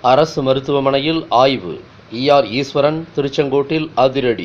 அரசு மருத்துவமனையில் ஆய்வு இஆர் ஈஸ்வரன் திருச்செங்கோட்டில் அதிரடி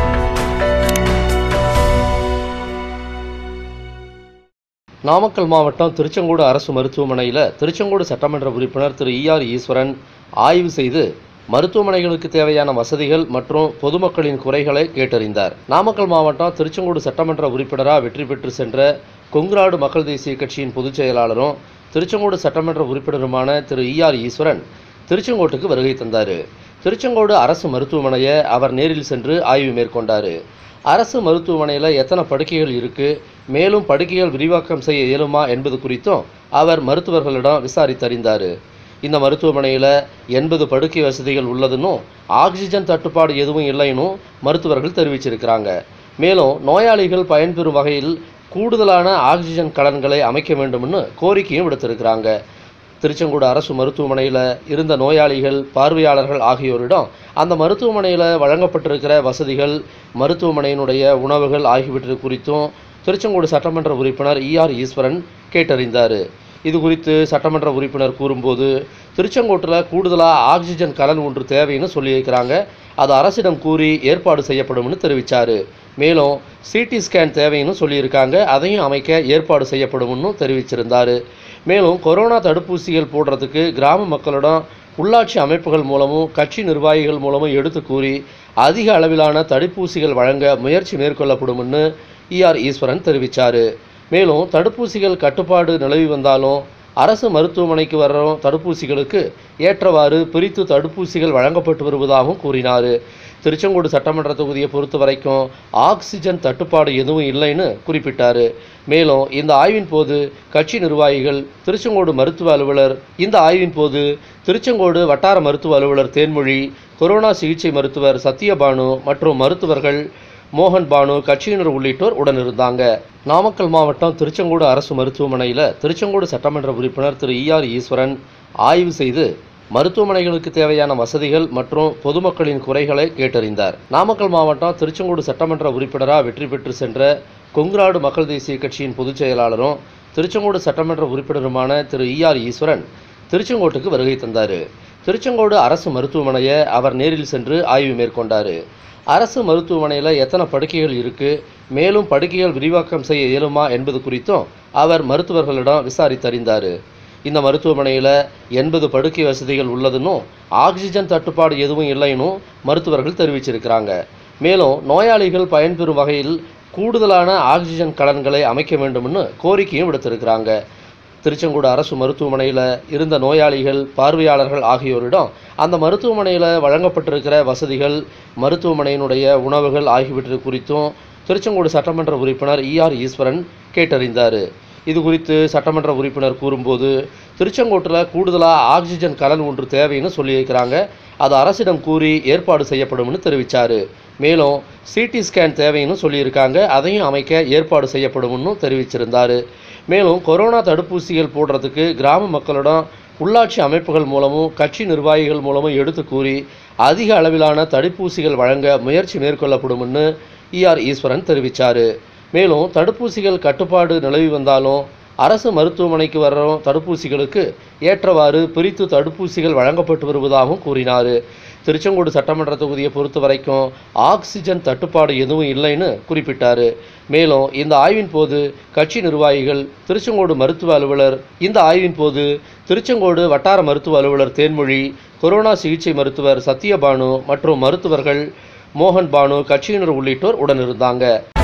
நாமக்கல் மாவட்டம் திருச்செங்கோடு அரசு மருத்துவமனையில் திருச்செங்கோடு சட்டமன்ற உறுப்பினர் திரு இஆர் ஈஸ்வரன் ஆய்வு செய்து மருத்துவமனைகளுக்கு தேவையான வசதிகள் மற்றும் பொதுமக்களின் குறைகளை கேட்டறிந்தார் நாமக்கல் மாவட்டம் திருச்செங்கோடு சட்டமன்ற உறுப்பினராக வெற்றி பெற்று சென்ற கொங்குநாடு மக்கள் தேசிய கட்சியின் பொதுச் செயலாளரும் திருச்செங்கோடு சட்டமன்ற உறுப்பினருமான திரு இஆர் ஈஸ்வரன் திருச்செங்கோட்டுக்கு வருகை தந்தார் திருச்செங்கோடு அரசு மருத்துவமனையை அவர் நேரில் சென்று ஆய்வு மேற்கொண்டார் அரசு மருத்துவமனையில் எத்தனை படுக்கைகள் இருக்குது மேலும் படுக்கைகள் விரிவாக்கம் செய்ய இயலுமா என்பது குறித்தும் அவர் மருத்துவர்களிடம் விசாரித்தறிந்தார் இந்த மருத்துவமனையில் எண்பது படுக்கை வசதிகள் உள்ளதுன்னும் ஆக்சிஜன் தட்டுப்பாடு எதுவும் இல்லைன்னும் மருத்துவர்கள் தெரிவிச்சிருக்கிறாங்க மேலும் நோயாளிகள் பயன்பெறும் வகையில் கூடுதலான ஆக்சிஜன் கலன்களை அமைக்க வேண்டும்னு கோரிக்கையும் விடுத்திருக்கிறாங்க திருச்செங்கோடு அரசு மருத்துவமனையில் இருந்த நோயாளிகள் பார்வையாளர்கள் ஆகியோரிடம் அந்த மருத்துவமனையில் வழங்கப்பட்டிருக்கிற வசதிகள் மருத்துவமனையினுடைய உணவுகள் ஆகியவற்றை குறித்தும் திருச்செங்கோடு சட்டமன்ற உறுப்பினர் இஆர் ஈஸ்வரன் கேட்டறிந்தார் இது குறித்து சட்டமன்ற உறுப்பினர் கூறும்போது திருச்செங்கோட்டில் கூடுதலாக ஆக்சிஜன் கலன் ஒன்று தேவைன்னு சொல்லியிருக்கிறாங்க அது அரசிடம் கூறி ஏற்பாடு செய்யப்படும்னு தெரிவித்தார் மேலும் சிடி ஸ்கேன் தேவைன்னு சொல்லியிருக்காங்க அதையும் அமைக்க ஏற்பாடு செய்யப்படும்னு தெரிவிச்சிருந்தார் மேலும் கொரோனா தடுப்பூசிகள் போடுறதுக்கு கிராம மக்களிடம் உள்ளாட்சி அமைப்புகள் மூலமும் கட்சி நிர்வாகிகள் மூலமும் எடுத்து கூறி அதிக அளவிலான தடுப்பூசிகள் வழங்க முயற்சி மேற்கொள்ளப்படும்னு இஆர் ஈஸ்வரன் தெரிவித்தார் மேலும் தடுப்பூசிகள் கட்டுப்பாடு நிலவி வந்தாலும் அரசு மருத்துவமனைக்கு வர்ற தடுப்பூசிகளுக்கு ஏற்றவாறு பிரித்து தடுப்பூசிகள் வழங்கப்பட்டு வருவதாகவும் கூறினார் திருச்செங்கோடு சட்டமன்ற தொகுதியை பொறுத்த வரைக்கும் ஆக்சிஜன் தட்டுப்பாடு எதுவும் இல்லைன்னு குறிப்பிட்டார் மேலும் இந்த ஆய்வின் போது கட்சி நிர்வாகிகள் திருச்செங்கோடு மருத்துவ அலுவலர் இந்த ஆய்வின் போது திருச்செங்கோடு வட்டார மருத்துவ அலுவலர் தேன்மொழி கொரோனா சிகிச்சை மருத்துவர் சத்யபானு மற்றும் மருத்துவர்கள் மோகன் பானு கட்சியினர் உள்ளிட்டோர் உடனிருந்தாங்க நாமக்கல் மாவட்டம் திருச்செங்கோடு அரசு மருத்துவமனையில் திருச்செங்கோடு சட்டமன்ற உறுப்பினர் திரு இஆர் ஈஸ்வரன் ஆய்வு செய்து மருத்துவமனைகளுக்கு தேவையான வசதிகள் மற்றும் பொதுமக்களின் குறைகளை கேட்டறிந்தார் நாமக்கல் மாவட்டம் திருச்செங்கோடு சட்டமன்ற உறுப்பினராக வெற்றி பெற்று சென்ற கொங்குநாடு மக்கள் தேசிய கட்சியின் பொதுச் செயலாளரும் திருச்செங்கோடு சட்டமன்ற உறுப்பினருமான திரு இஆர் ஈஸ்வரன் திருச்செங்கோட்டுக்கு வருகை தந்தார் திருச்செங்கோடு அரசு மருத்துவமனையை அவர் நேரில் சென்று ஆய்வு மேற்கொண்டார் அரசு மருத்துவமனையில் எத்தனை படுக்கைகள் இருக்குது மேலும் படுக்கைகள் விரிவாக்கம் செய்ய இயலுமா என்பது குறித்தும் அவர் மருத்துவர்களிடம் விசாரித்தறிந்தார் இந்த மருத்துவமனையில் எண்பது படுக்கை வசதிகள் உள்ளதுன்னும் ஆக்சிஜன் தட்டுப்பாடு எதுவும் இல்லைன்னும் மருத்துவர்கள் தெரிவிச்சிருக்கிறாங்க மேலும் நோயாளிகள் பயன்பெறும் வகையில் கூடுதலான ஆக்சிஜன் கலன்களை அமைக்க வேண்டும்னு கோரிக்கையும் விடுத்திருக்கிறாங்க திருச்செங்கோடு அரசு மருத்துவமனையில் இருந்த நோயாளிகள் பார்வையாளர்கள் ஆகியோரிடம் அந்த மருத்துவமனையில் வழங்கப்பட்டிருக்கிற வசதிகள் மருத்துவமனையினுடைய உணவுகள் ஆகியவற்றை குறித்தும் திருச்செங்கோடு சட்டமன்ற உறுப்பினர் இஆர் ஈஸ்வரன் கேட்டறிந்தார் இது குறித்து சட்டமன்ற உறுப்பினர் கூறும்போது திருச்செங்கோட்டில் கூடுதலாக ஆக்சிஜன் கலன் ஒன்று தேவைன்னு சொல்லியிருக்கிறாங்க அது அரசிடம் கூறி ஏற்பாடு செய்யப்படும்னு தெரிவித்தார் மேலும் சிடி ஸ்கேன் தேவைன்னு சொல்லியிருக்காங்க அதையும் அமைக்க ஏற்பாடு செய்யப்படும்னு தெரிவிச்சிருந்தார் மேலும் கொரோனா தடுப்பூசிகள் போடுறதுக்கு கிராம மக்களிடம் உள்ளாட்சி அமைப்புகள் மூலமும் கட்சி நிர்வாகிகள் மூலமும் எடுத்து கூறி அதிக அளவிலான தடுப்பூசிகள் வழங்க முயற்சி மேற்கொள்ளப்படும்னு இஆர் ஈஸ்வரன் தெரிவித்தார் மேலும் தடுப்பூசிகள் கட்டுப்பாடு நிலவி வந்தாலும் அரசு மருத்துவமனைக்கு வர்ற தடுப்பூசிகளுக்கு ஏற்றவாறு பிரித்து தடுப்பூசிகள் வழங்கப்பட்டு வருவதாகவும் கூறினார் திருச்செங்கோடு சட்டமன்ற தொகுதியை பொறுத்த வரைக்கும் ஆக்சிஜன் தட்டுப்பாடு எதுவும் இல்லைன்னு குறிப்பிட்டார் மேலும் இந்த ஆய்வின் போது கட்சி நிர்வாகிகள் திருச்செங்கோடு மருத்துவ அலுவலர் இந்த ஆய்வின் போது திருச்செங்கோடு வட்டார மருத்துவ அலுவலர் தேன்மொழி கொரோனா சிகிச்சை மருத்துவர் சத்யபானு மற்றும் மருத்துவர்கள் மோகன் பானு கட்சியினர் உள்ளிட்டோர் உடனிருந்தாங்க